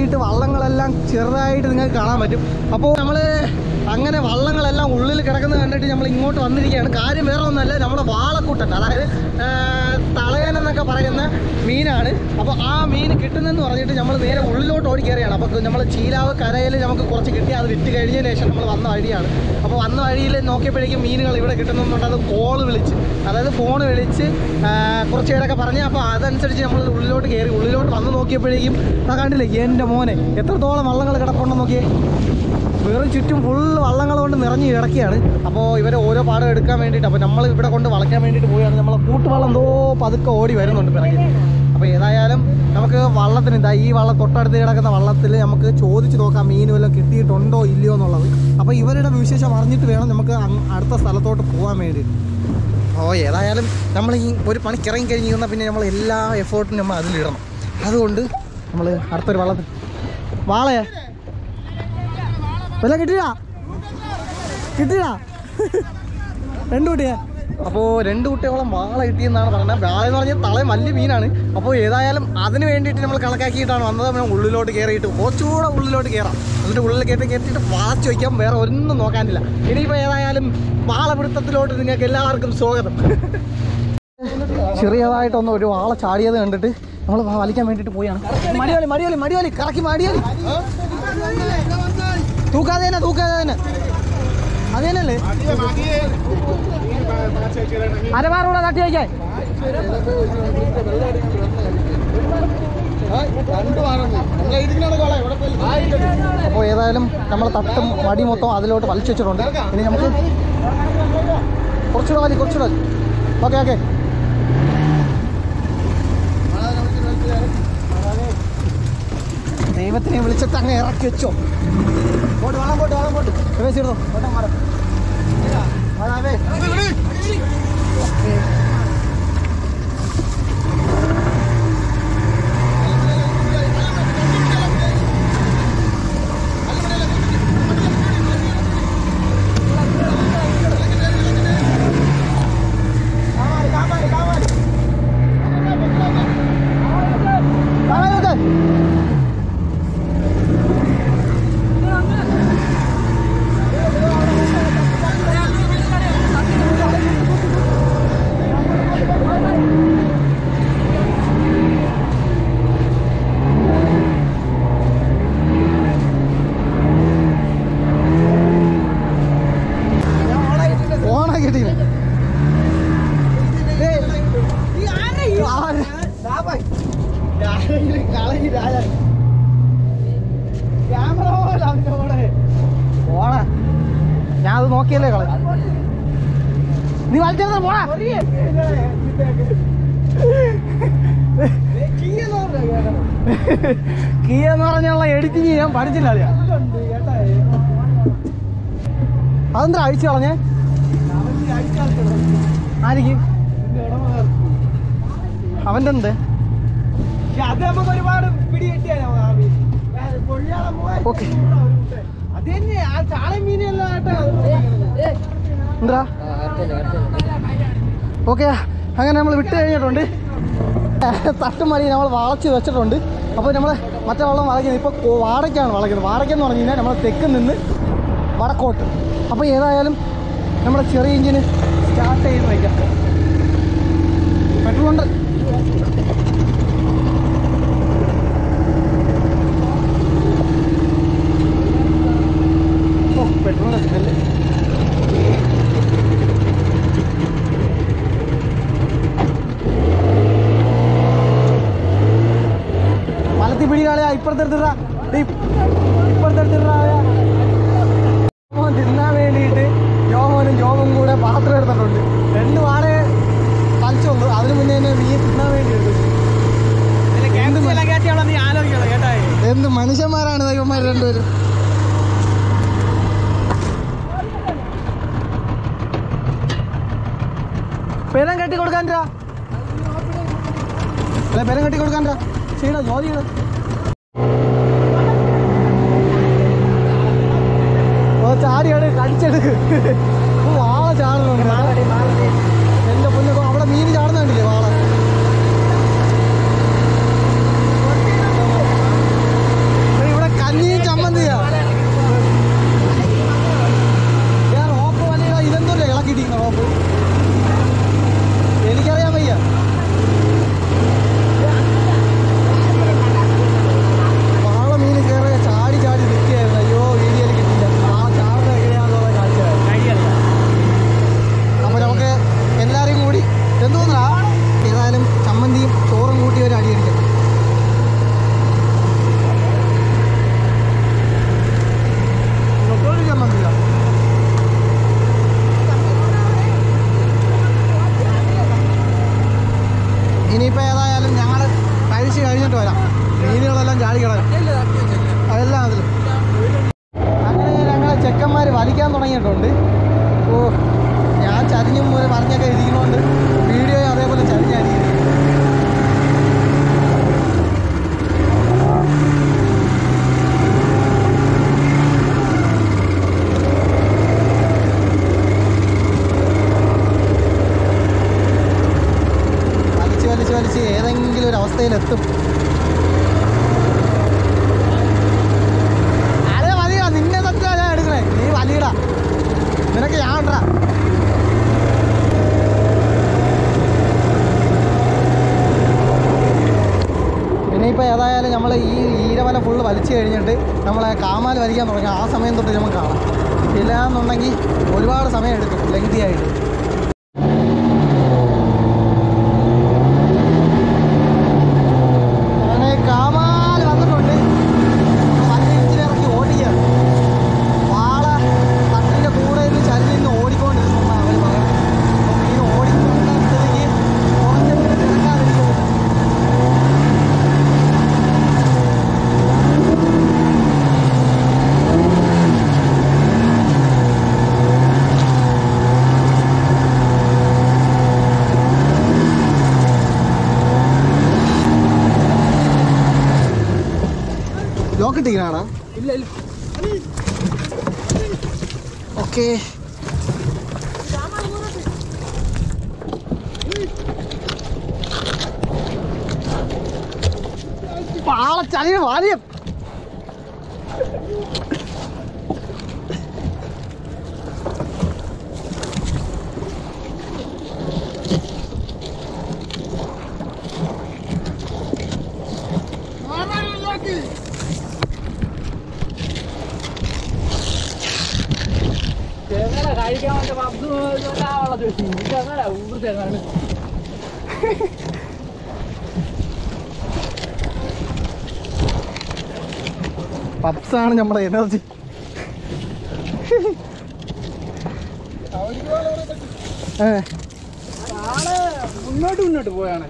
വേണ്ടിയിട്ട് വള്ളങ്ങളെല്ലാം ചെറുതായിട്ട് നിങ്ങൾക്ക് കാണാൻ പറ്റും അപ്പോൾ നമ്മൾ അങ്ങനെ വള്ളങ്ങളെല്ലാം ഉള്ളിൽ കിടക്കുന്നത് കണ്ടിട്ട് നമ്മൾ ഇങ്ങോട്ട് വന്നിരിക്കുകയാണ് കാര്യം വേറെ ഒന്നല്ല നമ്മുടെ വാളക്കൂട്ടൻ അതായത് ആ, തളയൻ എന്നൊക്കെ പറയുന്ന മീനാണ് അപ്പോൾ ആ മീൻ കിട്ടുന്നെന്ന് പറഞ്ഞിട്ട് നമ്മൾ നേരെ ഉള്ളിലോട്ട് ഓടി കയറിയാണ് അപ്പോൾ നമ്മൾ ചീലാവ് കരയിൽ നമുക്ക് കുറച്ച് കിട്ടി അത് വിറ്റ് കഴിഞ്ഞതിന് ശേഷം നമ്മൾ വന്ന വഴിയാണ് അപ്പോൾ വന്ന വഴിയിൽ നോക്കിയപ്പോഴേക്കും മീനുകൾ ഇവിടെ കിട്ടുന്നുണ്ട് അത് കോള് വിളിച്ച് അതായത് ഫോൺ വിളിച്ച് ആ, കുറച്ച് പേരൊക്കെ പറഞ്ഞ് അപ്പോൾ അതനുസരിച്ച് നമ്മൾ ഉള്ളിലോട്ട് കയറി ഉള്ളിലോട്ട് വന്ന് നോക്കിയപ്പോഴേക്കും ആ കണ്ടില്ലേ എൻ്റെ മോനെ എത്രത്തോളം വള്ളങ്ങൾ കിടപ്പുണ്ടെന്ന് നോക്കിയേ വെറും ചുറ്റും ഫുള്ള് വള്ളങ്ങൾ കൊണ്ട് നിറഞ്ഞ് കിടക്കുകയാണ് അപ്പോൾ ഇവരെ ഓരോ പാടം എടുക്കാൻ വേണ്ടിയിട്ട് അപ്പോൾ നമ്മൾ ഇവിടെ കൊണ്ട് വളയ്ക്കാൻ വേണ്ടിയിട്ട് പോവുകയാണ് നമ്മളെ കൂട്ടുവള്ളം എന്തോ പതുക്കെ ഓടി വരുന്നുണ്ട് പിറകിൽ അപ്പോൾ ഏതായാലും നമുക്ക് വള്ളത്തിന് ഇതാ ഈ വള്ളം തൊട്ടടുത്ത് കിടക്കുന്ന വള്ളത്തിൽ നമുക്ക് ചോദിച്ച് നോക്കാം മീൻ വല്ലതും കിട്ടിയിട്ടുണ്ടോ ഇല്ലയോ എന്നുള്ളത് അപ്പോൾ ഇവരുടെ വിശേഷം അറിഞ്ഞിട്ട് വേണം നമുക്ക് അങ്ങ് അടുത്ത സ്ഥലത്തോട്ട് പോകാൻ വേണ്ടിയിട്ട് ഓ ഏതായാലും നമ്മൾ ഈ ഒരു പണിക്ക് ഇറങ്ങി കഴിഞ്ഞ് കഴിഞ്ഞാൽ പിന്നെ നമ്മൾ എല്ലാ എഫേർട്ടും നമ്മൾ അതിലിടണം അതുകൊണ്ട് നമ്മൾ അടുത്തൊരു വള്ളത്തിൽ വാളയെ വല്ല കിട്ടിയാ കിട്ടിയാ രണ്ട് കുട്ടിയെ അപ്പോൾ രണ്ട് കുട്ടിയോളം വാള കിട്ടിയെന്നാണ് പറഞ്ഞത് വാള എന്ന് പറഞ്ഞാൽ തളയും വലിയ മീനാണ് അപ്പോൾ ഏതായാലും അതിന് വേണ്ടിയിട്ട് നമ്മൾ കണക്കാക്കിയിട്ടാണ് വന്നത് നമ്മൾ ഉള്ളിലോട്ട് കയറിയിട്ട് കുറച്ചുകൂടെ ഉള്ളിലോട്ട് കയറാം എന്നിട്ട് ഉള്ളിൽ കയറ്റി കയറ്റിയിട്ട് വളച്ച് വയ്ക്കാം വേറെ ഒന്നും നോക്കാനില്ല ഇനിയിപ്പോൾ ഏതായാലും വാളപിടുത്തത്തിലോട്ട് നിങ്ങൾക്ക് എല്ലാവർക്കും സ്വാഗതം ചെറിയതായിട്ടൊന്ന് ഒരു വാള ചാടിയത് കണ്ടിട്ട് നമ്മൾ വലിക്കാൻ വേണ്ടിയിട്ട് പോയാണ് മടിയോലി മടിയോലി മടിയോലി കറക്കി മടിയോലി തൂക്കാതെ തന്നെ തൂക്കാതെ തന്നെ അത് തന്നെയല്ലേ അരമാറൂടെ തട്ടി വയ്ക്കാൻ അപ്പോൾ ഏതായാലും നമ്മൾ തട്ടും മടി മൊത്തം അതിലോട്ട് വലിച്ചു വെച്ചിട്ടുണ്ട് ഇനി നമുക്ക് കുറച്ചുകൂടെ വലി കുറച്ചുകൂടെ വലി ഓക്കെ ഓക്കെ ദൈവത്തിനെ വിളിച്ചിട്ട് അങ്ങ് ഇറക്കി വെച്ചോ പോട്ട് വളം പോട്ട് വളം പോട്ട് പ്രവേശിച്ചിരുന്നു ഓട്ടം മാറും അതാവേ ഓണാക്കിട്ടില്ല പോണ ഞാൻ അത് നോക്കിയല്ലേ കള നീ വലിച്ചെടുത്ത പോണ കീ എന്ന് പറഞ്ഞുള്ള എഡിറ്റിങ് ചെയ്യാൻ പഠിച്ചില്ല അളിയാ. അതെന്താ അഴിച്ചു കളഞ്ഞേ ആയിരിക്കും അവൻ്റെ എന്ത് അത് നമുക്ക് ഒരുപാട് പിടി കിട്ടിയാലോ ഓക്കെ അത് തന്നെ ആ ചാള മീനെല്ലാം കേട്ടോ എന്താ ഓക്കെ അങ്ങനെ നമ്മൾ വിട്ട് കഴിഞ്ഞിട്ടുണ്ട് തട്ടുമണി നമ്മൾ വളച്ച് വെച്ചിട്ടുണ്ട് അപ്പോൾ നമ്മൾ മറ്റേ വെള്ളം വളയ്ക്കുന്നത് ഇപ്പോൾ വാടയ്ക്കാണ് വളയ്ക്കുന്നത് വാടയ്ക്കെന്ന് പറഞ്ഞു കഴിഞ്ഞാൽ നമ്മൾ തെക്ക് നിന്ന് വടക്കോട്ട് അപ്പോൾ ഏതായാലും നമ്മുടെ ചെറിയ എഞ്ചിന് സ്റ്റാർട്ട് ചെയ്ത് വയ്ക്കാം പെട്രോളുണ്ട് ഓ പെട്രോളിൻ്റെ സ്മെല്ല് വലത്തി പിടികാളെ ഇപ്പുറത്തെടുത്തിട്ടാ ഇപ്പുറത്തെടുത്തിട്ടാ തിന്നാൻ വേണ്ടിയിട്ട് ജോമോനും ജോമും കൂടെ പാത്രം എടുത്തിട്ടുണ്ട് രണ്ട് വാടക കളിച്ചുള്ളൂ അതിന് മുന്നേ തന്നെ നീ തിന്നാൻ വേണ്ടി എടുത്തു ക്യാമ്പസിലെല്ലാം കയറ്റിയോളാം നീ ആലോചിക്കണം കേട്ടോ എന്ത് മനുഷ്യന്മാരാണ് ദൈവന്മാർ രണ്ടുപേരും പെരം കെട്ടി കൊടുക്കാൻ അല്ലെ പെരം കെട്ടി കൊടുക്കാൻ ചെയ്യണോ ജോലി ചെയ്യണം ഓ ചാടിയാണ് കടിച്ചെടുക്ക് ഓ, വാള ചാടുന്നുണ്ട് എന്റെ പൊന്നെ ഇപ്പൊ അവിടെ മീൻ ചാടുന്നുണ്ടല്ലേ വാള ചാടി കിടക്കാം അതെല്ലാം അതിൽ അങ്ങനെ ഞങ്ങളെ ചെക്കന്മാർ വലിക്കാൻ തുടങ്ങിയിട്ടുണ്ട് ഓ ഞാൻ ചരിഞ്ഞും ഒരു പറഞ്ഞൊക്കെ ഇരിക്കുന്നതുകൊണ്ട് വീഡിയോ അതേപോലെ ചരിഞ്ഞായിരിക്കും വലിച്ച് വലിച്ച് വലിച്ച് ഏതെങ്കിലും ഒരു അവസ്ഥയിലെത്തും അതെ മതിയാ നിന്നെ സത്യം ഞാൻ എടുക്കണേ നീ വലിയടാ നിനക്ക് ഞാൻ ഉണ്ടാ ഇനിയിപ്പോൾ ഏതായാലും നമ്മൾ ഈ ഈരമല ഫുള്ള് വലിച്ചു കഴിഞ്ഞിട്ട് നമ്മളെ കാമാൽ വലിക്കാൻ തുടങ്ങി ആ സമയം തൊട്ട് നമുക്ക് കാണാം ഇല്ല എന്നുണ്ടെങ്കിൽ ഒരുപാട് സമയം എടുക്കും ലെങ്തി ആയിട്ട് അങ്ങനെ കാമാൽ വന്നിട്ടുണ്ട് വണ്ടി ഇഞ്ചിൽ ഇറക്കി ഓടിക്കുകയാണ് വാള തട്ടിൻ്റെ കൂടെ ഇരുന്ന് ചരിഞ്ഞ് നിന്ന് ഓടിക്കൊണ്ടിരുന്നാണ് അവർ പറയുന്നത് അപ്പം ഈ ഓടിക്കൊണ്ടിരുന്ന സ്ഥിതിക്ക് കുറച്ചെങ്കിലും നിൽക്കാതിരിക്കും ലോക്ക് ഇട്ടിരിക്കണാടാ ഇല്ല ഇല്ല ഓക്കെ പാളച്ചളിയ വാര്യം ചെങ്ങല കഴിക്കാൻ വേണ്ടി പബ്സ് വെള്ളം ചെങ്ങല ഊർ ചെങ്ങാണ് പപ്സാണ് നമ്മുടെ എനർജി ഏ ആള് മുന്നോട്ട് മുന്നോട്ട് പോയാണ്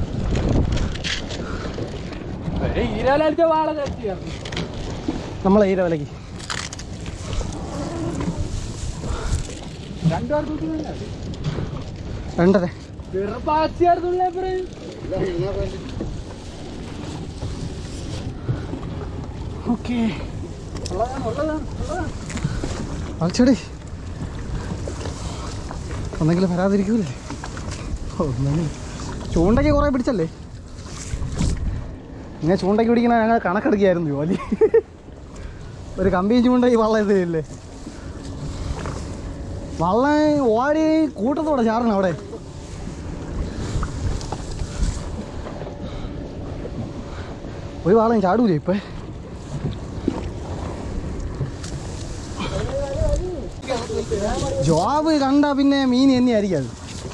ഒരു ഈരാലടിച്ച വാള കത്തിയായിരുന്നു നമ്മളെ ഈരവലക്ക് രണ്ടുപേർ തൂക്കുന്നില്ല രണ്ടര വെറുപ്പാച്ചിയായിരുന്നില്ല പറയും ഓക്കെ ഉള്ളതാണ് ഉള്ളതാണ് ഉള്ളതാണ് വലിച്ചടി ഒന്നെങ്കിലും വരാതിരിക്കൂലേ ഒന്നും ചൂണ്ടയ്ക്ക് കുറേ പിടിച്ചല്ലേ ഇങ്ങനെ ചൂണ്ടയ്ക്ക് പിടിക്കണ ഞങ്ങൾ കണക്കെടുക്കുകയായിരുന്നു ജോലി ഒരു കമ്പിയും ചൂണ്ട ഈ വള്ളം ഇതിലില്ലേ വള്ളം ഓടി കൂട്ടത്തോടെ ചാടണം അവിടെ ഒരു വാളം ചാടൂലേ ഇപ്പം ജോബ് കണ്ട പിന്നെ മീൻ തന്നെയായിരിക്കും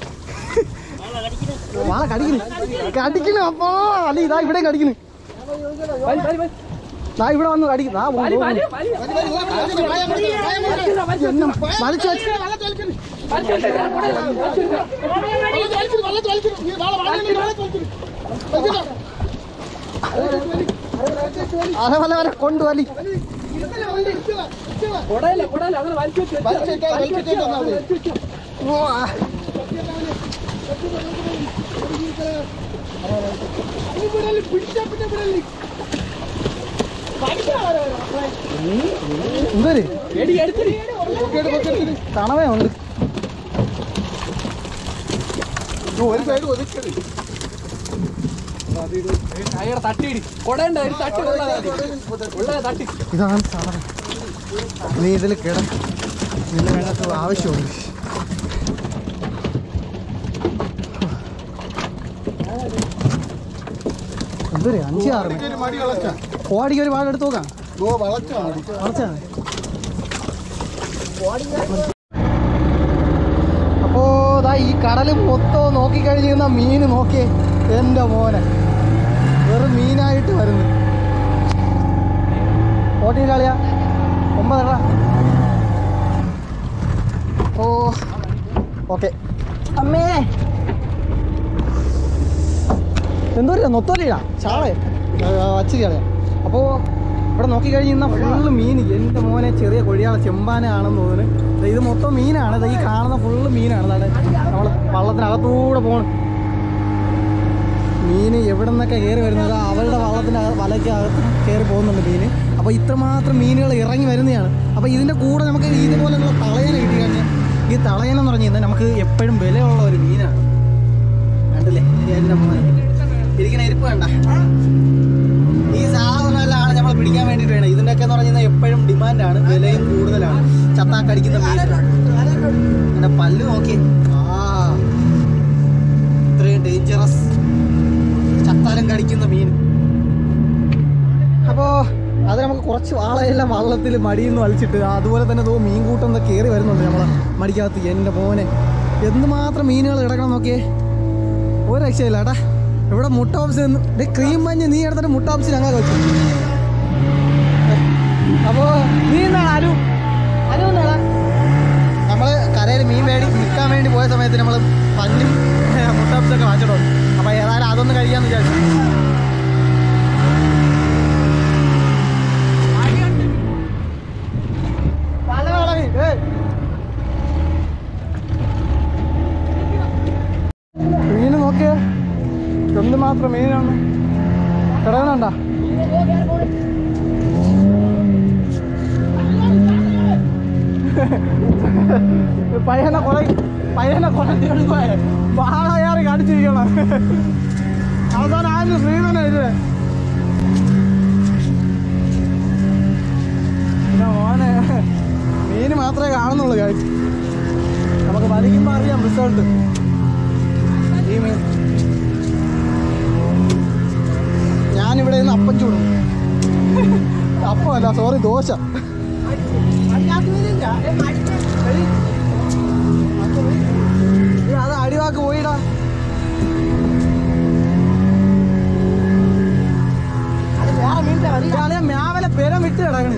അത് വാള കടിക്കണ് കടിക്കണ് അപ്പോ അല്ല ഇതാ ഇവിടെ കടിക്കണ് വലി വലി വലി ദാ ഇവിടെ വന്ന് കടിക്കും ദാ വലി പോകുന്നു വലി വലി എന്നെ വലിച്ചു വെച്ച് അതേപോലെ വരെ കൊണ്ട് വലി കൊടയില്ല കൊടയില്ല അങ്ങനെ വലിച്ചു വെച്ച് വലിച്ചു വെച്ച് ഓ, ആ. എന്തൊരു എടി എടുത്തിരി തണവേ ഉണ്ട് അയാളെ തട്ടിയിടി കൊടേണ്ട ഒരു തട്ടി ഉള്ളതാ ഉള്ളത് തട്ടി ഇതാണ് സാധനം നീ ഇതിൽ കിട നിന്നെ ഞങ്ങൾക്ക് ആവശ്യമുണ്ട് എന്തൊരു അഞ്ച് ആറ് കോടിക്ക് ഒരു പാട് എടുത്ത് നോക്കാം വളച്ചാ അപ്പോ ദാ ഈ കടല് മൊത്തം നോക്കിക്കഴിഞ്ഞിരുന്ന മീൻ നോക്കിയേ എൻ്റെ മോനെ വെറും മീനായിട്ട് വരുന്നു ഓട്ടി കളിയാ ഒമ്പതര ഓ ഓക്കെ അമ്മേ എന്തോരില്ല നൊത്തോലിയാ ചാളെ വച്ചിരി കളയാ അപ്പോൾ ഇവിടെ നോക്കിക്കഴിഞ്ഞ് ഇന്ന ഫുള്ള് മീൻ എൻ്റെ മോനെ ചെറിയ കൊഴിയാളെ ചെമ്പാനാണെന്ന് തോന്നുന്നു ദേ ഇത് മൊത്തം മീനാണ് ദേ ഈ കാണുന്ന ഫുള്ള് മീനാണ് അതാണ് നമ്മൾ വള്ളത്തിനകത്തൂടെ പോകണം മീൻ എവിടെ നിന്നൊക്കെ കയറി വരുന്നത് അവരുടെ വള്ളത്തിൻ്റെ വലയ്ക്കകത്ത് കയറി പോകുന്നുണ്ട് മീൻ അപ്പോൾ ഇത്രമാത്രം മീനുകൾ ഇറങ്ങി വരുന്നതാണ് അപ്പോൾ ഇതിൻ്റെ കൂടെ നമുക്ക് ഇതുപോലെയുള്ള തളയന കിട്ടി കഴിഞ്ഞാൽ ഈ തളയന എന്ന് പറഞ്ഞു കഴിഞ്ഞാൽ നമുക്ക് എപ്പോഴും വിലയുള്ള ഒരു മീനാണ് കണ്ടില്ലേ എൻ്റെ മോനെ ഇരിക്കുന്ന ഇരിപ്പ് വേണ്ട ഈ സാധനമെല്ലാം നമ്മൾ പിടിക്കാൻ വേണ്ടിയിട്ട് വേണം ഇതിൻ്റെയൊക്കെ എന്ന് പറഞ്ഞു കഴിഞ്ഞാൽ എപ്പോഴും ഡിമാൻഡാണ് വിലയും കൂടുതലാണ് ചത്താക്കടിക്കുന്ന മീൻ എൻ്റെ പല്ല് നോക്കി ആ ഇത്രയും ഡേഞ്ചറസ് ചത്താലും കടിക്കുന്ന മീൻ അപ്പോൾ അത് നമുക്ക് കുറച്ച് വാളയെല്ലാം വള്ളത്തിൽ മടിയിൽ നിന്ന് വലിച്ചിട്ട് അതുപോലെ തന്നെ തോ മീൻ കൂട്ടം കയറി വരുന്നുണ്ട് നമ്മളെ മടിക്കകത്ത് എൻ്റെ മോനെ എന്തുമാത്രം മീനുകൾ കിടക്കണം നോക്കിയേ ഒരു രക്ഷയില്ല ഏട്ടാ ഇവിടെ മുട്ട ഓപ്സ് ക്രീം മഞ്ഞ് നീ എടുത്തിട്ട് മുട്ട ഓപ്സ് ഞങ്ങൾ വെച്ചു അപ്പോൾ നീ എന്നാണ് അരു അരു എന്നാടാ നമ്മള് കരയിൽ മീൻ മേടി നിൽക്കാൻ വേണ്ടി പോയ സമയത്ത് നമ്മൾ പഞ്ഞും മുട്ടപ്സൊക്കെ വാങ്ങിച്ചിട്ടോ അപ്പൊ ഏതായാലും അതൊന്ന് കഴിക്കാന്ന് വിചാരിച്ചു പല വളവി, ഏയ്. മീന് നോക്കിയേ എന്ത് മാത്രം മീനാണ് കിടക്കുന്നുണ്ടോ പയ്യനെ കുറെ പയ്യനെ കുറെ ബാളയാറി കാണിച്ചിരിക്കണം അവസാനം ആരും ശ്രീധന ഇത് പിന്നെ മോനെ മീന് മാത്രമേ കാണുന്നുള്ളൂ കാര്യം നമുക്ക് വലിക്കുമ്പോൾ അറിയാം റിസൾട്ട് ഈ മീൻ ഞാനിവിടെ നിന്ന് അപ്പം ചൂടും അപ്പമല്ല സോറി ദോശ ഇത് അത് അടിവാക്ക് പോയിടാ ഇയാളെ മ്യാവലെ പെരം വിട്ട് കിടക്കണ്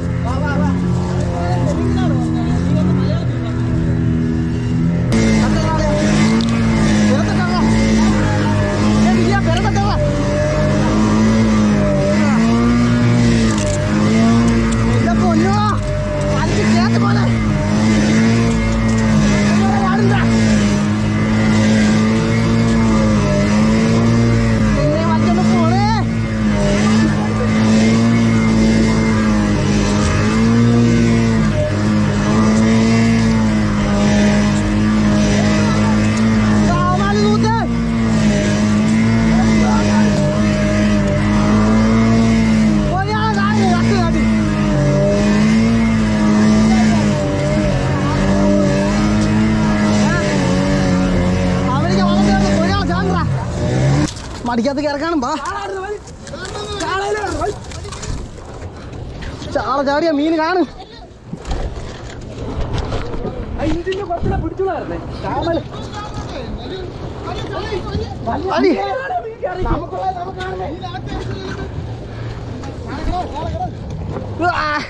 എന്റെ പൊന്നോ വലിച്ച് കേട്ട് പോലെ മടിക്കകത്ത് കിടക്കാനും പാ ചാള ചാടിയ മീൻ കാണും ഇതിന്റെ കുറച്ചുകൂടെ പിടിച്ചോളായിരുന്നേ ചാമൽ അടി ആ.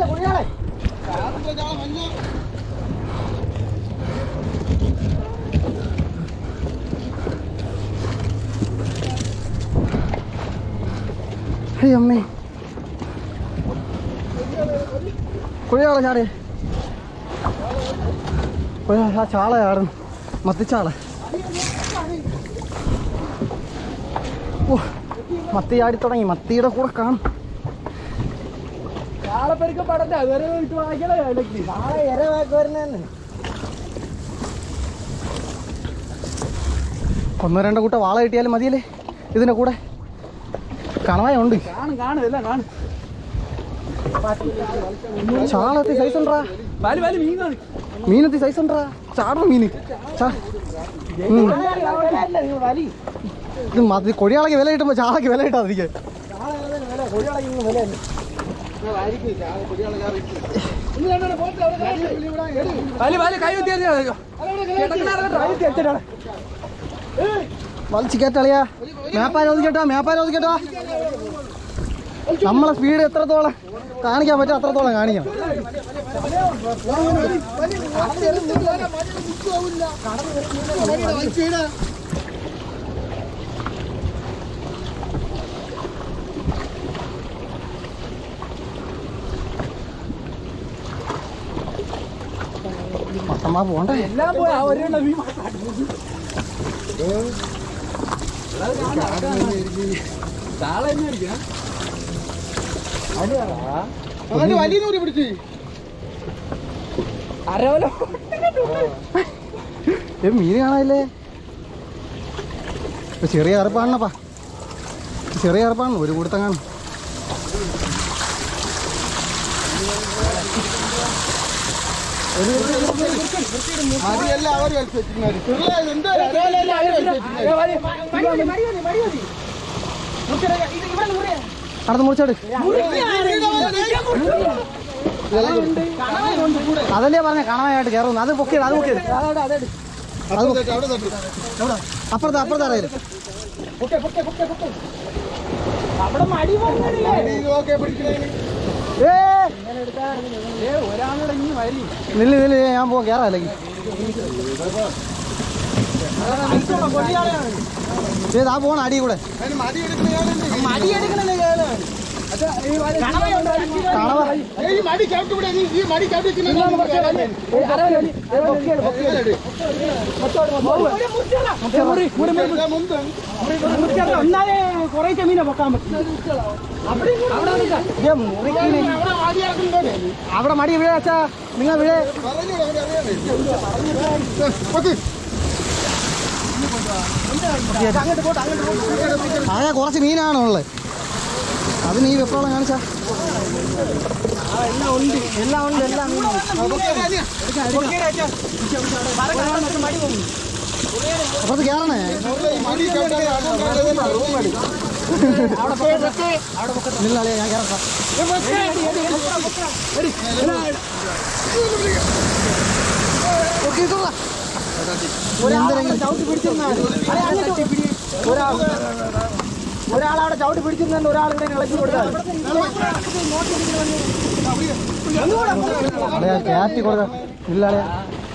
ഹേയ് അമ്മേ കുഴിയാളെ ചാടേ കുഴിയാ ആ ചാള ചാടുന്നു മത്തിച്ചാള ഓ മത്തി ചാടി തുടങ്ങി മത്തിയുടെ കൂടെ കാണും ചാളപ്പെരുക്കം പടത്തെ അതുവരെ ഇട്ട് വാങ്ങിക്കണേ ഇടയ്ക്ക് ഒന്നോ രണ്ടോ കൂട്ട വാള കിട്ടിയാലും മതിയല്ലേ ഇതിന്റെ കൂടെ കണവായ ഉണ്ട് കാണും കാണും എല്ലാം കാണും ചാളത്തി സൈസ് ഉണ്ടാ വലി വലി മീൻ കാണും മീനത്തി സൈസ് ഉണ്ടാ ചാടണം മീന് ചാ- ഉം. ഇത് മതി കൊടിയാളക്ക് വില കിട്ടുമ്പോ ചാളക്ക് വില കിട്ടാതിരിക്കെ വലി വലി കൈ കുത്തി വലിച്ചു കയറ്റളിയാ മേപ്പാലോദിക്കട്ടോ മേപ്പാലോദിക്കട്ടോ നമ്മളെ സ്പീഡ് എത്രത്തോളം കാണിക്കാൻ പറ്റും അത്രത്തോളം കാണിക്കണം അമ്മ പോണ്ടേ എല്ലാം പോയി ആ ഒരെണ്ണ മീൻ മാത്രം താളെ തന്നെ അടിക്കാം വലിയ നൂരി പിടിച്ച് അരവലോ ഏ മീൻ കാണാനില്ലേ ഇത് ചെറിയ കറുപ്പാണപ്പാ ചെറിയ കറുപ്പാണ് ഒരു കൊടുത്തം കാണും അടുത്ത് മുറിച്ചോട് അതല്ലേ പറഞ്ഞ കണവായിട്ട് കയറുന്നു അത് പൊക്കിയത് അത് പൊക്കിയത് അത് പൊക്കി. അപ്പുറത്ത് അപ്പുറത്ത് അറിയില്ല ഒരാളുടെ ഇനി വരി നില്ല് നില്ല് ഞാൻ പോവാം കയറാം അല്ലെങ്കിൽ ഏത് ആ പോണ അടി കൂടെ കണവ ഏ, മുറിക്കിന്. അവിടെ മടി വീഴ അച്ഛാ നിങ്ങൾ വീഴേ ആകെ കുറച്ച് മീനാണോ ഉള്ളത് അത് നീ വെപ്രോളം കാണിച്ചാ എല്ലാം ഉണ്ട് എല്ലാം ഉണ്ട് എല്ലാം അപ്പുറത്ത് കയറണേ നില്ലാളിയാ ഞാൻ കയറാം ഒരാളവിടെ ചവിട്ടി പിടിച്ചിരുന്നുണ്ട് ഒരാൾ ഇവിടെ ഇളക്കി കൊടുത്താൽ അളയാ കയറ്റി കൊടുക്കാം ഇല്ലാളിയാ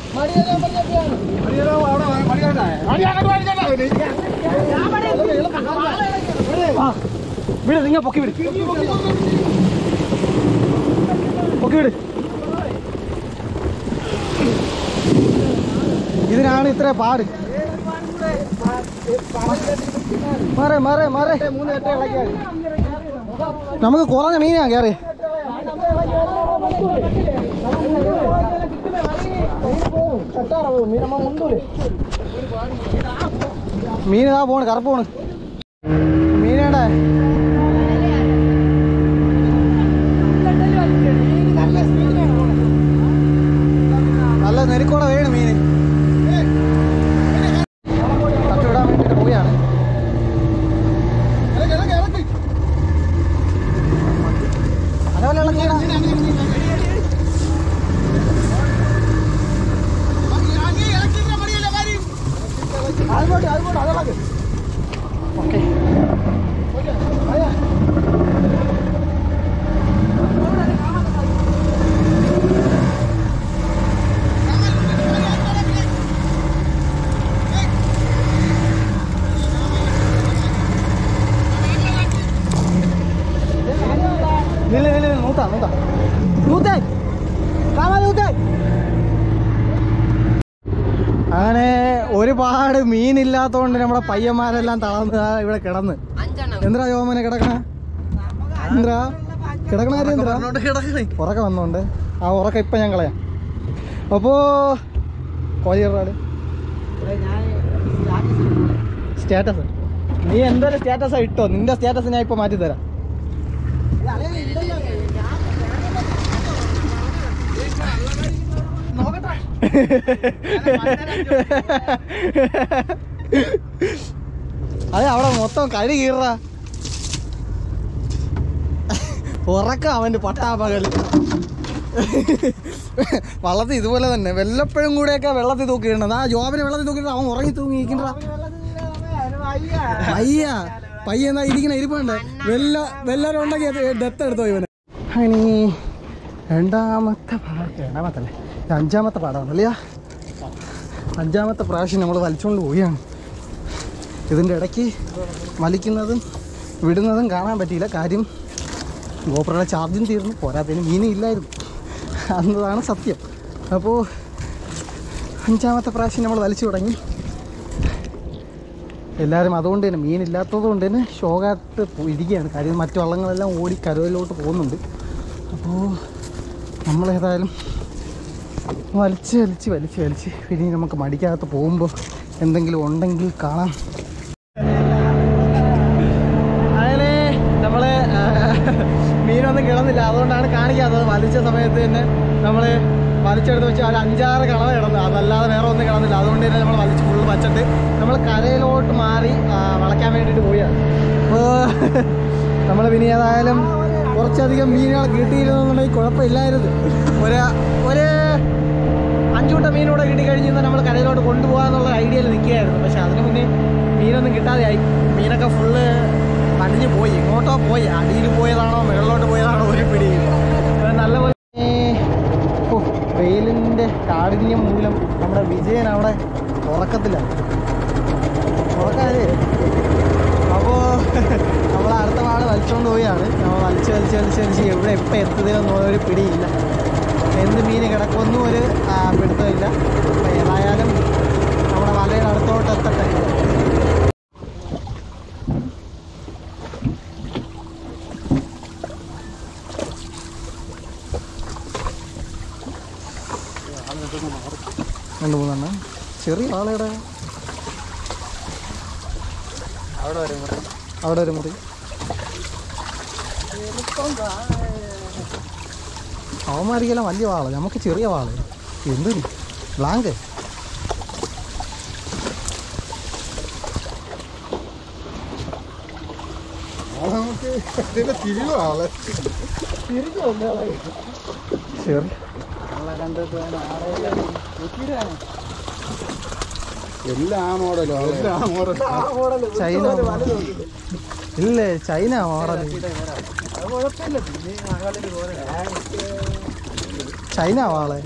വിട് നിങ്ങൾ പൊക്കി വിട് പൊക്കി വിട് ഇതിനാണ് ഇത്ര പാട് മാറേ മാറേ മാറേ നമുക്ക് കുറഞ്ഞ മീനാ കയറി മീൻ ഇതാ പോണ് കറുപ്പ് പോണ് മീനേടെ നല്ല നെരുക്കോടെ വേണം മീന് തട്ടുവിടാൻ വേണ്ടിട്ട് പോവുകയാണ് അതേപോലെ ഇളക്കിയടാ. ഓക്കേ. നില്ല് നില്ല് നില്ല് നൂത്താ നൂത്താ നൂത്തേ കാമാ നൂത്തേ അങ്ങനെ ഒരുപാട് മീനില്ലാത്തോണ്ട് നമ്മുടെ പയ്യന്മാരെല്ലാം തളർന്ന് ദാ ഇവിടെ കിടന്ന് എന്തിനാ യോമനെ കിടക്കണ എന്തിനാ കിടക്കണ കാര്യം എന്തിനാ ഉറക്കം വന്നോണ്ട് ആ ഉറക്കം ഇപ്പൊ ഞാൻ കളയാം അപ്പോ കോഴിറാട് സ്റ്റാറ്റസ് നീ എന്തൊരു സ്റ്റാറ്റസാ ഇട്ടോ നിന്റെ സ്റ്റാറ്റസ് ഞാൻ ഇപ്പൊ മാറ്റി തരാം അതെ അവിടെ മൊത്തം കഴി കീറ ഉറക്കം അവന്റെ പട്ടാപ്പകല് വള്ളത്തിൽ ഇതുപോലെ തന്നെ വല്ലപ്പോഴും കൂടെയൊക്കെ വെള്ളത്തിൽ തൂക്കിയിടണം ആ ജോബിനെ വെള്ളത്തിൽ തൂക്കിയിട്ട് അവൻ ഉറങ്ങി തൂങ്ങി ഇരിക്കണ്ട പയ്യ പയ്യ എന്നാ ഇരിക്കണ ഇരിപ്പുണ്ട് വെല്ല വെല്ലാരും ഉണ്ടെങ്കിൽ ഡെത്ത് എടുത്തോ ഇവന് അങ്ങനെ രണ്ടാമത്തെ പാ- രണ്ടാമത്തല്ലേ ഇത് അഞ്ചാമത്തെ പാടാണല്ലേ അഞ്ചാമത്തെ പ്രാവശ്യം നമ്മൾ വലിച്ചുകൊണ്ട് പോവുകയാണ് ഇതിൻ്റെ ഇടയ്ക്ക് വലിക്കുന്നതും വിടുന്നതും കാണാൻ പറ്റിയില്ല കാര്യം ഗോപ്രയുടെ ചാർജും തീർന്നു പോരാത്തതിന് മീനും ഇല്ലായിരുന്നു എന്നതാണ് സത്യം അപ്പോൾ അഞ്ചാമത്തെ പ്രാവശ്യം നമ്മൾ വലിച്ചു തുടങ്ങി എല്ലാവരും അതുകൊണ്ട് തന്നെ മീനില്ലാത്തത് കൊണ്ട് തന്നെ ഷോകാത്ത് ഇരിക്കുകയാണ് കാര്യം മറ്റു വള്ളങ്ങളെല്ലാം ഓടി കരയിലോട്ട് പോകുന്നുണ്ട് അപ്പോൾ നമ്മളേതായാലും വലിച്ച് വലിച്ച് വലിച്ച് വലിച്ച് പിന്നെ നമുക്ക് മടിക്കകത്ത് പോകുമ്പോൾ എന്തെങ്കിലും ഉണ്ടെങ്കിൽ കാണാം അങ്ങനെ നമ്മൾ മീനൊന്നും കിടന്നില്ല അതുകൊണ്ടാണ് കാണിക്കാത്തത് വലിച്ച സമയത്ത് തന്നെ നമ്മൾ വലിച്ചെടുത്ത് വെച്ച് ഒരു അഞ്ചാറ് കളവ് കിടന്നു അതല്ലാതെ വേറെ ഒന്നും കിടന്നില്ല അതുകൊണ്ട് തന്നെ നമ്മൾ വലിച്ച് ഫുള്ള് വച്ചിട്ട് നമ്മൾ കരയിലോട്ട് മാറി ആ, വളയ്ക്കാൻ വേണ്ടിയിട്ട് പോയാണ് അപ്പോൾ നമ്മൾ പിന്നെ ഏതായാലും കുറച്ചധികം മീനുകൾ കിട്ടിയിരുന്നുണ്ടെങ്കിൽ കുഴപ്പമില്ലായിരുന്നു ഒരു ഒരു അഞ്ചൂട്ട മീനൂടെ കിട്ടിക്കഴിഞ്ഞ് നമ്മൾ കരയിലോട്ട് കൊണ്ടുപോകാന്നുള്ള ഐഡിയയിൽ നിൽക്കുകയായിരുന്നു പക്ഷെ അതിന് മുന്നേ മീനൊന്നും കിട്ടാതെയായി മീനൊക്കെ ഫുള്ള് പണിഞ്ഞു പോയി ഇങ്ങോട്ടോ പോയി അടിയിൽ പോയതാണോ മുകളിലോട്ട് പോയതാണോ ഒരു പിടിയില്ല അത് നല്ലപോലെ ഓ വെയിലിൻ്റെ കാഠിന്യം മൂലം നമ്മുടെ വിജയൻ അവിടെ ഉറക്കത്തിലാണ് ഉറക്കാതെ അപ്പോൾ നമ്മൾ അടുത്ത പാട് വലിച്ചുകൊണ്ട് പോവുകയാണ് നമ്മൾ വലിച്ച് വലിച്ച് വലിച്ച് വലിച്ച് എവിടെ എപ്പോൾ എത്തുന്നതെന്നോ ഒരു പിടിയില്ല എന്ത് മീൻ കിടക്കുമെന്നും ഒരു ആ, പിടുത്തമില്ല അപ്പോൾ ഏതായാലും നമ്മുടെ വലയുടെ അടുത്തോട്ട് എത്തട്ടെ രണ്ട് മൂന്നെണ്ണം ചെറിയ ആളയുടെ അവിടെ വരെ മുറി അവിടെ വരെ മുറി അവന്മാരിക്കെല്ലാം വലിയ വാള നമുക്ക് ചെറിയ വാള എന്തിന് ബ്ലാങ്ക് ചെറിയ എല്ലാ മോഡലും എല്ലാ മോഡലും ചൈന ഇല്ലേ ചൈന മോഡൽ ചൈന വാള്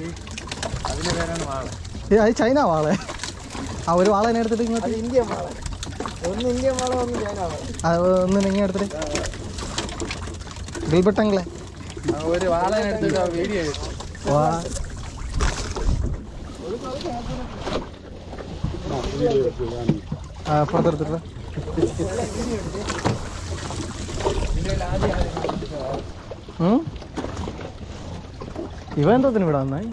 ഏ, അത് ചൈന വാള് ആ ഒരു വാള എന്നെ എടുത്തിട്ട് ഇങ്ങോട്ട് ഇന്ത്യൻ വാള ഒന്ന് ഇന്ത്യൻ വാള ഒന്ന് ചൈന വാള അത് ഒന്ന് ഇങ്ങനെ എടുത്തിട്ട് ഗിൽബട്ടങ്ങളെ ഒരു വാള എടുത്തിട്ട് വീഡിയോ വാ ആ അപ്പുറത്തെടുത്തിട്ട് ഉം? ഇവ എന്തോത്തിന് ഇവിടെ വന്നായി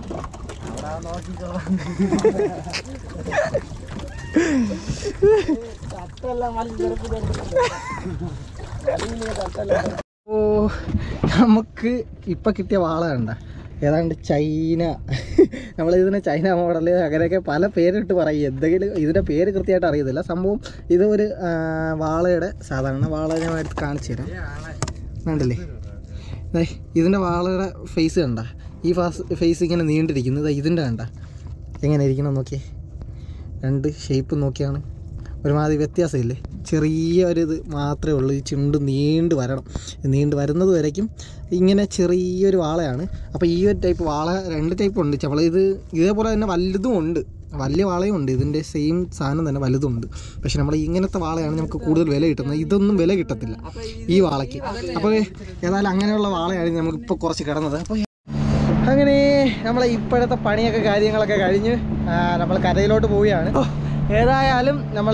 ഓ നമുക്ക് ഇപ്പൊ കിട്ടിയ വാള കണ്ട ഏതാണ്ട് ചൈന നമ്മൾ ഇതിനെ ചൈന മോഡൽ അങ്ങനെയൊക്കെ പല പേരിട്ട് പറയും എന്തെങ്കിലും ഇതിൻ്റെ പേര് കൃത്യമായിട്ട് അറിയത്തില്ല സംഭവം ഇത് ഒരു ആ, വാളയുടെ സാധാരണ വാള ഞാൻ എടുത്ത് കാണിച്ചു തരാം കണ്ടില്ലേ ദേ, ഇതിൻ്റെ വാളയുടെ ഫേസ് കണ്ട ഈ ഫാസ് ഫേസ് ഇങ്ങനെ നീണ്ടിരിക്കുന്നത് ദേ ഇതിൻ്റെ കണ്ട എങ്ങനെ ഇരിക്കണം നോക്കിയേ രണ്ട് ഷേപ്പ് നോക്കിയാണ് ഒരുമാതിരി വ്യത്യാസമില്ലേ ചെറിയ ഒരു ഇത് മാത്രമേ ഉള്ളൂ ഈ ചുണ്ട് നീണ്ട് വരണം നീണ്ട് വരുന്നത് വരയ്ക്കും ഇങ്ങനെ ചെറിയൊരു വാളയാണ് അപ്പോൾ ഈ ഒരു ടൈപ്പ് വാള രണ്ട് ടൈപ്പ് ഉണ്ട് നമ്മൾ ഇത് ഇതേപോലെ തന്നെ വലുതും ഉണ്ട് വലിയ വാളയും ഉണ്ട് ഇതിൻ്റെ സെയിം സാധനം തന്നെ വലുതും ഉണ്ട് പക്ഷെ നമ്മൾ ഇങ്ങനത്തെ വാളയാണ് നമുക്ക് കൂടുതൽ വില കിട്ടുന്നത് ഇതൊന്നും വില കിട്ടത്തില്ല ഈ വാളയ്ക്ക് അപ്പോൾ ഏതായാലും അങ്ങനെയുള്ള വാളയാണ് നമുക്ക് ഇപ്പോൾ കുറച്ച് കിടന്നത് അപ്പോൾ അങ്ങനെ നമ്മളെ ഇപ്പോഴത്തെ പണിയൊക്കെ കാര്യങ്ങളൊക്കെ കഴിഞ്ഞ് നമ്മൾ കരയിലോട്ട് പോവുകയാണ് ഓ, ഏതായാലും നമ്മൾ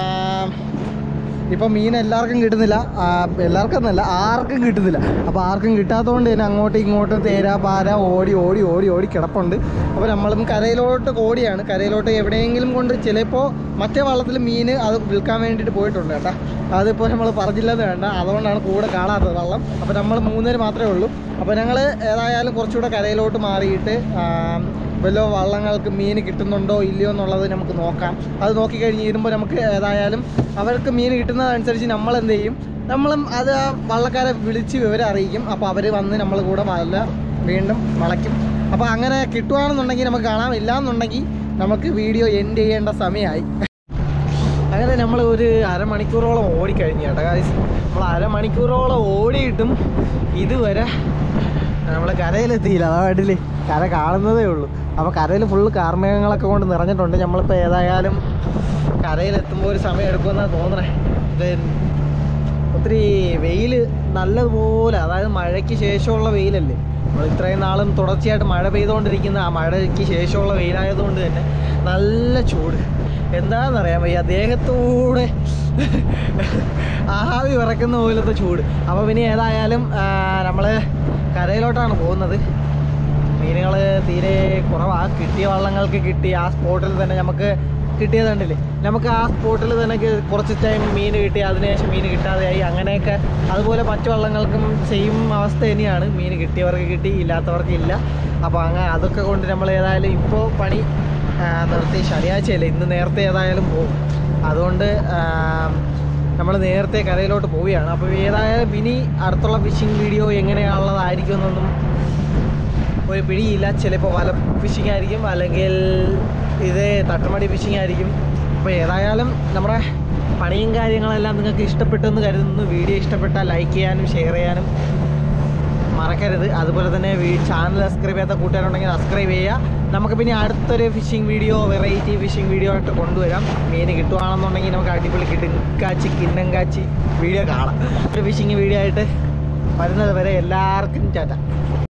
ഇപ്പം മീൻ എല്ലാവർക്കും കിട്ടുന്നില്ല ആ, എല്ലാവർക്കും എന്നല്ല ആർക്കും കിട്ടുന്നില്ല അപ്പോൾ ആർക്കും കിട്ടാത്തതുകൊണ്ട് തന്നെ അങ്ങോട്ടും ഇങ്ങോട്ടും തേരാ പാര ഓടി ഓടി ഓടി ഓടി കിടപ്പുണ്ട് അപ്പോൾ നമ്മളും കരയിലോട്ട് ഓടിയാണ് കരയിലോട്ട് എവിടെയെങ്കിലും കൊണ്ട് ചിലപ്പോൾ മറ്റേ വള്ളത്തിൽ മീൻ അത് വിൽക്കാൻ വേണ്ടിയിട്ട് പോയിട്ടുണ്ട് കേട്ടോ അതിപ്പോൾ നമ്മൾ പറഞ്ഞില്ലെന്ന് വേണ്ട അതുകൊണ്ടാണ് കൂടെ കാണാത്തത് വള്ളം അപ്പോൾ നമ്മൾ മൂന്നുപേര് മാത്രമേ ഉള്ളൂ അപ്പോൾ ഞങ്ങൾ ഏതായാലും കുറച്ചുകൂടെ കരയിലോട്ട് മാറിയിട്ട് ആം, വല്ല വള്ളങ്ങൾക്ക് മീൻ കിട്ടുന്നുണ്ടോ ഇല്ലയോ എന്നുള്ളത് നമുക്ക് നോക്കാം അത് നോക്കിക്കഴിഞ്ഞ് ഇരുമ്പോൾ നമുക്ക് ഏതായാലും അവർക്ക് മീൻ കിട്ടുന്നതനുസരിച്ച് നമ്മൾ എന്ത് ചെയ്യും നമ്മളും അത് ആ വള്ളക്കാരെ വിളിച്ച് വിവരം അറിയിക്കും അപ്പോൾ അവർ വന്ന് നമ്മൾ കൂടെ വല വീണ്ടും വളയ്ക്കും അപ്പോൾ അങ്ങനെ കിട്ടുകയാണെന്നുണ്ടെങ്കിൽ നമുക്ക് കാണാം ഇല്ലാന്നുണ്ടെങ്കിൽ നമുക്ക് വീഡിയോ എൻഡ് ചെയ്യേണ്ട സമയമായി അങ്ങനെ നമ്മൾ ഒരു അരമണിക്കൂറോളം ഓടിക്കഴിഞ്ഞു കേട്ടോ ഗായ്സ് നമ്മൾ അരമണിക്കൂറോളം ഓടിയിട്ടും ഇതുവരെ നമ്മൾ കരയിലെത്തിയില്ല അതാ വേണ്ടില്ലേ കര കാണുന്നതേ ഉള്ളൂ അപ്പോൾ കരയിൽ ഫുള്ള് കാർമേഘങ്ങളൊക്കെ കൊണ്ട് നിറഞ്ഞിട്ടുണ്ട് നമ്മളിപ്പോൾ ഏതായാലും കരയിലെത്തുമ്പോൾ ഒരു സമയം എടുക്കുമെന്നാണ് തോന്നണേ ഇത് ഒത്തിരി വെയിൽ നല്ലതുപോലെ അതായത് മഴയ്ക്ക് ശേഷമുള്ള വെയിലല്ലേ നമ്മൾ ഇത്രയും നാളും തുടർച്ചയായിട്ട് മഴ പെയ്തുകൊണ്ടിരിക്കുന്ന ആ മഴയ്ക്ക് ശേഷമുള്ള വെയിലായതുകൊണ്ട് തന്നെ നല്ല ചൂട് എന്താണെന്നറിയാൻ വയ്യ ദേഹത്തൂടെ ആവി വിറക്കുന്ന പോലത്തെ ചൂട് അപ്പോൾ പിന്നെ ഏതായാലും നമ്മൾ കരയിലോട്ടാണ് പോകുന്നത് മീനുകൾ തീരെ കുറവാണ് കിട്ടിയ വള്ളങ്ങൾക്ക് കിട്ടി ആ സ്പോട്ടിൽ തന്നെ നമുക്ക് കിട്ടിയത് കണ്ടില്ലേ നമുക്ക് ആ സ്പോട്ടിൽ തന്നെ കി- കുറച്ച് ടൈം മീൻ കിട്ടി അതിനുശേഷം മീൻ കിട്ടാതെയായി അങ്ങനെയൊക്കെ അതുപോലെ മറ്റു വള്ളങ്ങൾക്കും സെയിം അവസ്ഥ തന്നെയാണ് മീൻ കിട്ടിയവർക്ക് കിട്ടി ഇല്ലാത്തവർക്ക് ഇല്ല അപ്പോൾ അങ്ങനെ അതൊക്കെ കൊണ്ട് നമ്മൾ ഏതായാലും ഇപ്പോൾ പണി ആ, നിർത്തി ശനിയാഴ്ചയല്ലേ ഇന്ന് നേരത്തെ ഏതായാലും പോകും അതുകൊണ്ട് നമ്മൾ നേരത്തെ കരയിലോട്ട് പോവുകയാണ് അപ്പോൾ ഏതായാലും ഇനി അടുത്തുള്ള ഫിഷിംഗ് വീഡിയോ എങ്ങനെയാണുള്ളതായിരിക്കും എന്നൊന്നും ഒരു പിടിയില്ല ചിലപ്പോൾ വല ഫിഷിംഗ് ആയിരിക്കും അല്ലെങ്കിൽ ഇത് തട്ടുമടി ഫിഷിംഗ് ആയിരിക്കും അപ്പോൾ ഏതായാലും നമ്മുടെ പണിയും കാര്യങ്ങളെല്ലാം നിങ്ങൾക്ക് ഇഷ്ടപ്പെട്ടെന്ന് കരുതുന്നു വീഡിയോ ഇഷ്ടപ്പെട്ടാൽ ലൈക്ക് ചെയ്യാനും ഷെയർ ചെയ്യാനും മറക്കരുത് അതുപോലെ തന്നെ ചാനൽ സബ്സ്ക്രൈബ് ചെയ്യാത്ത കൂട്ടുകാരുണ്ടെങ്കിൽ സബ്സ്ക്രൈബ് ചെയ്യുക നമുക്ക് പിന്നെ അടുത്തൊരു fishing video variety fishing video ആയിട്ട് കൊണ്ടുവരാം മീൻ കിട്ടുവാണെന്നുണ്ടെങ്കിൽ നമുക്ക് അടിപൊളി കിട്ടും കാച്ചി കിണ്ണം കാച്ചി വീഡിയോ കാണാം ഒരു ഫിഷിംഗ് വീഡിയോ ആയിട്ട് വരുന്നത് വരെ എല്ലാവർക്കും ടാറ്റ